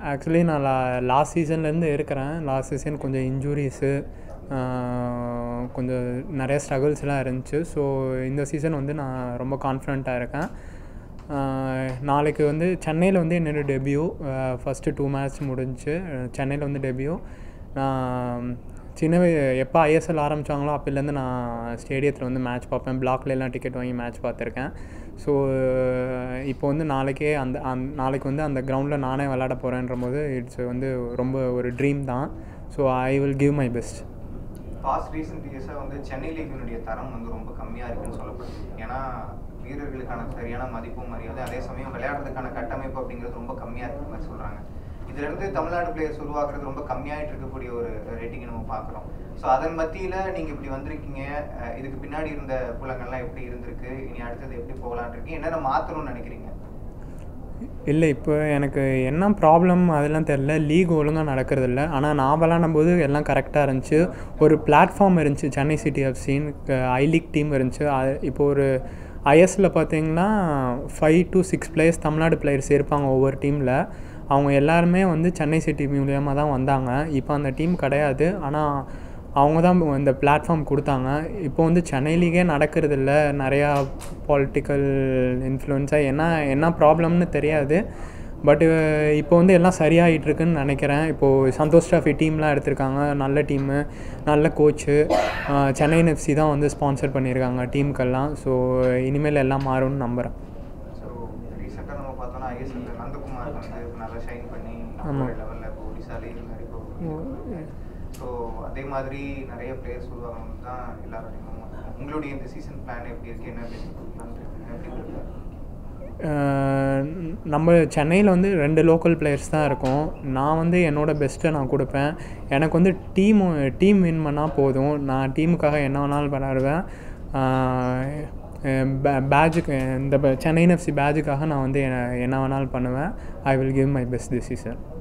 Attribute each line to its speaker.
Speaker 1: Actually நான் லா last சீசன்லேருந்து இருக்கிறேன் last season கொஞ்சம் இன்ஜூரிஸு கொஞ்சம் நிறைய ஸ்ட்ரகிள்ஸ்லாம் இருந்துச்சு ஸோ இந்த சீசன் வந்து நான் ரொம்ப கான்ஃபிடண்ட்டாக இருக்கேன் ஆஹ் நாளைக்கு வந்து சென்னையில் வந்து என்னோட டெபியூ ஃபஸ்ட்டு டூ மேட்ச் முடிஞ்சுச்சு சென்னையில் வந்து டெபியூ நான் சின்ன வய- எப்போ ஐஎஸ்எல் ஆரம்பித்தாங்களோ அப்போலேருந்து நான் ஸ்டேடியத்தில் வந்து மேட்ச் பார்ப்பேன் பிளாக்ல எல்லாம் டிக்கெட் வாங்கி மேட்ச் பார்த்துருக்கேன் ஸோ இப்போ வந்து நாளைக்கே அந்த அந் நாளைக்கு வந்து அந்த கிரவுண்டில் நானே விளாட போகிறேன்ற போது இட்ஸ் வந்து ரொம்ப ஒரு ட்ரீம் தான் so I will give my best
Speaker 2: past recent இயர்ஸாக வந்து சென்னை லீக்கினுடைய தரம் வந்து ரொம்ப கம்மியாக இருக்குன்னு சொல்லப்படுது ஏன்னா வீரர்களுக்கான சரியான மதிப்பும் மரியாதை அதே சமயம் விளையாடுறதுக்கான கட்டமைப்பு அப்படிங்கிறது ரொம்ப கம்மியாக இருக்கிற மாதிரி சொல்கிறாங்க இதுலேருந்து தமிழ்நாடு பிளேயர்ஸ் உருவாக்குறது ரொம்ப கம்மியாயிட்டு இருக்கக்கூடிய ஒரு ரேட்டிங்கை நம்ம பார்க்குறோம் ஸோ அதன் மத்தியில் நீங்கள் இப்படி வந்திருக்கீங்க அஹ் இதுக்கு பின்னாடி இருந்த புலங்கள்லாம் எப்படி இருந்திருக்கு இனி அடுத்தது எப்படி போகலான் இருக்கு என்னென்ன மாற்றணும்னு நினைக்கிறீங்க
Speaker 1: இல்லை இப்போ எனக்கு என்ன ப்ராப்ளம் அதெல்லாம் தெரில லீக் ஒழுங்காக நடக்கிறதில்ல ஆனால் நான் விளாடும் போது எல்லாம் கரெக்டாக இருந்துச்சு ஒரு பிளாட்ஃபார்ம் இருந்துச்சு சென்னை சிட்டி எஃப்சின்னு ஐ லீக் டீம் இருந்துச்சு அது இப்போ ஒரு ஐஎஸ்ல பார்த்தீங்கன்னா five to six players Tamil Nadu players இருப்பாங்க ஒவ்வொரு டீமில் அவங்க எல்லாருமே வந்து சென்னை சிட்டி மூலியமாக தான் வந்தாங்க இப்போ அந்த டீம் கிடையாது ஆனால் அவங்க தான் இந்த பிளாட்ஃபார்ம் கொடுத்தாங்க இப்போ வந்து சென்னை லீகே நடக்கிறதில்ல நிறையா பொலிட்டிக்கல் இன்ஃப்ளூயன்ஸாக என்ன என்ன ப்ராப்ளம்னு தெரியாது பட்டு இப்போ வந்து எல்லாம் சரியாயிட்டு இருக்குன்னு நினைக்கிறேன் இப்போது சந்தோஷ் ட்ராஃபி டீம்லாம் எடுத்திருக்காங்க நல்ல டீமு நல்ல கோச்சு சென்னை எஃப்சி தான் வந்து ஸ்பான்சர் பண்ணியிருக்காங்க டீமுக்கெல்லாம் ஸோ இனிமேல் எல்லாம் மாறும்னு நம்புகிறேன்
Speaker 2: ஸோ ரீசெண்டாக நம்ம பார்த்தோம்னா ஐஎஸ்எல் நந்தகுமார் வந்து நல்லா ஷைன் பண்ணி
Speaker 1: ஆமா.
Speaker 2: லெவலில் இப்போ ஒடிசாலே இருந்தார் இப்போ ஸோ அதே மாதிரி நிறைய பிளேயர்ஸ் உருவாகணும் தான் எல்லாரோடையும் உங்களுடைய இந்த சீசன் பிளான் எப்படி இருக்கு என்ன plan இருக்கு? எப்படி இருக்கு
Speaker 1: அஹ் நம்ம சென்னையில் வந்து ரெண்டு லோக்கல் பிளேயர்ஸ் தான் இருக்கோம் நான் வந்து என்னோடய பெஸ்ட்டை நான் கொடுப்பேன் எனக்கு வந்து டீம் டீம் வின் பண்ணால் போதும் நான் டீமுக்காக என்ன வேணாலும் விளாடுவேன் பேட்ஜுக்கு இந்த சென்னை எஃப்சி பேட்ஜுக்காக நான் வந்து என்ன என்ன வேணாலும் பண்ணுவேன் I will give my best this season